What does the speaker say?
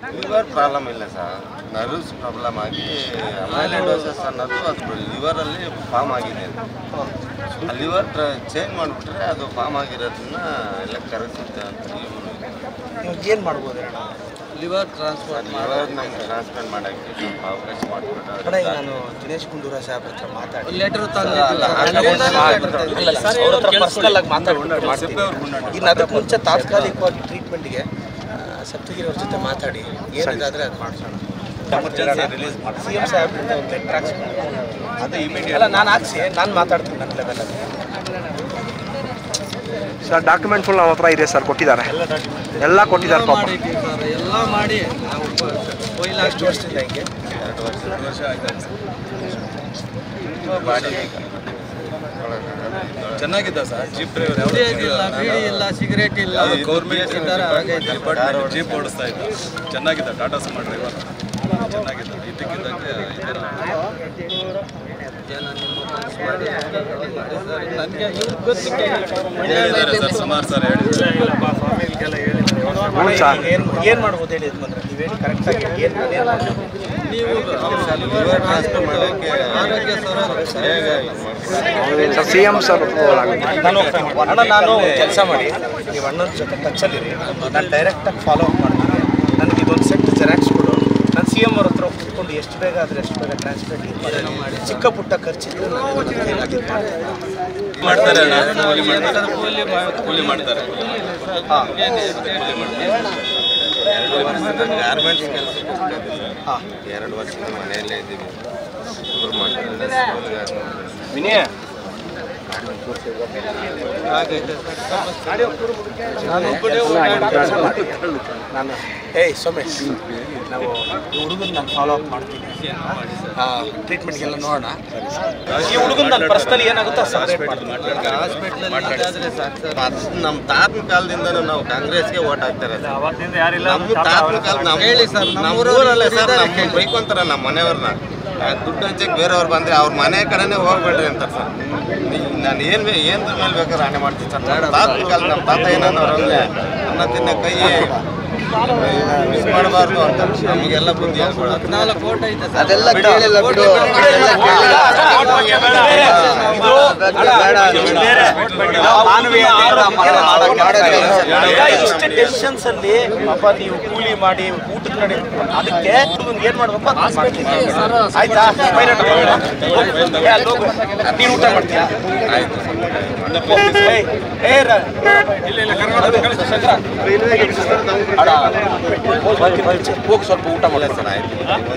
Liver problem ಇಲ್ಲ sir nerves problem ಆಗಿ amyloidosis ಅನ್ನೋದು ಅದು ಲಿವರಲ್ಲಿ ಫಾರ್ಮ್ ಆಗಿದೆ ಆ ಲಿವರ್ ಚೇಂಜ್ ಮಾಡಿಬಿಟ್ರೆ ಅದು ಫಾರ್ಮ್ ಆಗಿರೋದನ್ನ ಎಲ್ಲ ಕರಗಿಸುತ್ತೆ ಅಂತ ಇವರು ಇವಾಗ ಏನು ಮಾಡ್ಬೋದು ಅಣ್ಣ ಲಿವರ್ ಟ್ರಾನ್ಸ್ಫರ್ ಲಿವರ್ ನಮ್ಗೆ ಟ್ರಾನ್ಸ್ಪ್ಲಾಂಟ್ ಮಾಡೋಕ್ಕೆ ಸ್ವಲ್ಪ ಅವಕಾಶ ಅಣ್ಣ ಮಾಡಿಬಿಟ್ರೆ ಈಗ ನಾನು ದಿನೇಶ್ ಗುಂಡೂರಾವ್ ಸಾಹೇಬ್ ಹತ್ರ ಮಾತಾಡಿ ಲೆಟರ್ ಅಲ್ಲ, ಇಲ್ಲ ಅವ್ರ ಹತ್ರ ಪರ್ಸನಲ್ ಆಗಿ ಮಾತಾಡ್ಬಿಟ್ಟು ಮಾಡ್ತೀನಿ ಇನ್ನು ಅದಕ್ಕೆ ಮುಂಚೆ ತಾತ್ಕಾಲಿಕವಾಗಿ ಟ್ರೀಟ್ಮೆಂಟ್ಗೆ ಸಪ್ತಗಿರಿ ಅವ್ರ ಜೊತೆ ಮಾತಾಡಿ ಏನಿದಾದ್ರೆ ಅದು ಮಾಡಿಸೋಣ ಸಿ ಎಂ ಸಾಹೇಬ್ ಒಂದು ಲೆಟ್ರ್ ಹಾಕ್ಸ್ಕೊಂಡು ಅದು ಇಮಿಡಿಯೇಟ್ ಅಲ್ಲ ನಾನು ಹಾಕ್ಸಿ ನಾನು ಮಾತಾಡ್ತೀನಿ ನನ್ನ ಲೆವೆಲಲ್ಲಿ ಸರ್ ಡಾಕ್ಯುಮೆಂಟ್ ಫುಲ್ ನಮ್ಮ ಹತ್ರ ಇದೆ ಸರ್ ಕೊಟ್ಟಿದ್ದಾರೆ ಎಲ್ಲ ಕೊಟ್ಟಿದ್ದಾರೆ ಪಾಪ ಮಾಡಿದ್ದೀವಿ ಸರ್ ಎಲ್ಲ ಮಾಡಿ ನಾವು ಕೊಯ್ಲು ಎಷ್ಟು ವರ್ಷದಿಂದ ಹಿಂಗೆ ಎರಡು ವರ್ಷ ವರ್ಷ ಆಯ್ತು ಬಾಡಿ ಚೆನ್ನಾಗಿದ್ದ ಸರ್ ಜೀಪ್ ಡ್ರೈವರ್ ಇಲ್ಲ ಬೀಡಿ ಇಲ್ಲ ಸಿಗರೇಟ್ ಇಲ್ಲ ಗೌರ್ಮೆಂಟ್ ಈ ಥರ ಆಗೈತೆ ಡಿಪಾರ್ಟ್ಮೆಂಟ್ ಜೀಪ್ ಓಡಿಸ್ತಾ ಇದ್ದ ಚೆನ್ನಾಗಿದ್ದ ಟಾಟಾ ಸುಮಾ ಡ್ರೈವರ್ ಚೆನ್ನಾಗಿದ್ದ ಇದ್ದಕ್ಕಿದ್ದಂಗೆ ಈ ಥರ ಏನೋ ನಿಮ್ಮ ಮನ್ಸು ಮಾಡಿ ಮಾಡಿ ಸರ್ ನನಗೆ ಇವ್ರು ಗೊತ್ತಿಕ್ಕೆ ಹೇಳಿದ್ದಾರೆ ಸರ್ ಸುಮಾರು ಸರ್ ಹೇಳಿದ್ದಾರೆ ಹ್ಞೂ ಸರ್ ಏನು ಏನು ಮಾಡ್ಬೋದು ಹೇಳಿ ಯಜಮಾನ್ರೆ ನೀವು ಹೇಳಿ ಕರೆಕ್ಟಾಗಿ ಏನು ಏನು ಮಾಡ್ಬೋದು ನೀವು ಲಿವರ್ ಟ್ರಾನ್ಸ್ಫರ್ ಮಾಡೋಕ್ಕೆ ಆರೋಗ್ಯ ಸರ್ ಹೇಗೆ ಸರ್ ಸಿ ಎಮ್ ಸರ್ ನಾನು ಅಣ್ಣ ನಾನು ಕೆಲಸ ಮಾಡಿ ನೀವು ಅಣ್ಣನ ಜೊತೆ ಟಚ್ಚಲ್ಲಿರಿ ನಾನು ಡೈರೆಕ್ಟಾಗಿ ಫಾಲೋ ಅಪ್ ಮಾಡ್ತೀನಿ ನನಗೆ ಇದೊಂದು ಸೆಟ್ ಜೆರಾಕ್ಸ್ ಕೊಡು ನಾನು ಸಿ ಎಮ್ ಅವ್ರ ಹತ್ರ ಒಪ್ಪಿಕೊಂಡು ಎಷ್ಟು ಬೇಗ ಆದರೆ ಎಷ್ಟು ಬೇಗ ಟ್ರಾನ್ಸ್ಪೋರ್ಟ್ ಮಾಡಿ ಚಿಕ್ಕ ಪುಟ್ಟ ಖರ್ಚಿದ್ರೆ ನಾನು ಇದನ್ನ ಕೈಲಾಗಿ ಮಾಡ್ತೀನಿ. ಮಾಡ್ತಾರೆ ಅಣ್ಣ, ಕೂಲಿ ಮಾಡ್ತಾರೆ ಕೂಲಿ ಮಾಡಿ ಕೂಲಿ ಮಾಡ್ತಾರೆ ಗಾರ್ಮೆಂಟ್ಸ್ ಕೆಲಸಕ್ಕೆ ಹಾಂ ಎರಡು ವರ್ಷದ ಮನೆಯಲ್ಲೇ ಇದ್ದೀವಿ ಇವ್ರು ಮಾಡ್ತಾರೆ ಸ್ಕೂಲ್ಗೆ ಆಗೈತೆ ಸರ್ ನಾನು ಒಬ್ಬನೇ ನಾನು ಏಯ್ ಸೋಮೇಶ್ ನಾವು ಈ ಹುಡುಗನ ನಾನು ಫಾಲೋ ಅಪ್ ಮಾಡ್ತೀನಿ ಟ್ರೀಟ್ಮೆಂಟ್ಗೆಲ್ಲ ನೋಡೋಣ ಈ ಹುಡುಗನ ನಾನು ಪರ್ಸ್ನಲಿ ಏನಾಗುತ್ತೋ ಸಪ್ರೇಟ್ ಮಾಡ್ತೀನಿ ಹಾಸ್ಪಿಟ್ಲಲ್ಲಿ ಇದಾದ್ರೆ ಸಾಕು ಸರ್ ಅದು ನಮ್ಮ ತಾತನ ಕಾಲದಿಂದನೂ ನಾವು ಕಾಂಗ್ರೆಸ್ಗೆ ಓಟ್ ಹಾಕ್ತಾರೆ ನಮ್ಮ ತಾತನ ಕಾಲ ನಮ್ಮ ಹೇಳಿ ಸರ್, ನಮ್ಮ ನಮ್ಮ ಊರಲ್ಲಿ ಊರಲ್ಲೇ ಸರ್ ಇದ್ದಾರೆ ನಮ್ಮ ಬೈಕೊಂತಾರ ನಮ್ಮ ಮನೆಯವ್ರನ್ನ ಆ, ದುಡ್ಡು ಹಂಚಕ್ಕೆ ಬೇರೆಯವ್ರು ಬಂದ್ರೆ ಅವ್ರ ಮನೆ ಕಡೆನೇ ಹೋಗ್ಬೇಡ್ರಿ ಅಂತಾರೆ ಸರ್ ನಾನು ಏನು ಬೇ ಏನು ಮೇಲೆ ಬೇಕಾದ್ರೆ ಹಣೆ ಮಾಡ್ತೀನಿ ಸರ್ ನಮ್ಮ ತಾತನ ಕಾಲ ನಮ್ಮ ತಾತ ಏನಾದ್ರು ಅವ್ರಂದ್ರೆ ಅನ್ನ ತಿನ್ನ ಕೈ ಮಿಸ್ ಮಾಡಬಾರ್ದು ಅಂತ ನಮಗೆಲ್ಲ ಬುದ್ಧಿ ಹೇಳ್ಕೊಡೋದು ನಾಲ್ಕು ಕೋಟಿ ಐತೆ ಸರ್ ಅದೆಲ್ಲ ಕೇಳಿಲ್ಲ ಬಿಡು ಅದೆಲ್ಲ ಇಷ್ಟು ಟೆನ್ಷನ್ಸ್ ಅಲ್ಲಿ ಪಾಪ ನೀವು ಕೂಲಿ ಮಾಡಿ ಊಟದ ನಡೆ ಅದಕ್ಕೆ ಹುಡುಗನ್ ಏನ್ ಮಾಡ್ಬೇಕು ಅದ್ ಮಾಡ್ತೀನಿ. ಆಯ್ತಾ ಪೈಲಟ್ ಏ, ಅಲ್ಲಿ ಹೋಗು. ನೀನ್ ಊಟ ಮಾಡ್ತೀಯಾ ಏಯ್, ಏ, ರ- ಶಂಕರ. ಅಡ, ಹೋಗ್ ಸ್ವಲ್ಪ ಊಟ ಮಾಡಿ ಸರ್ ಆಯ್ತು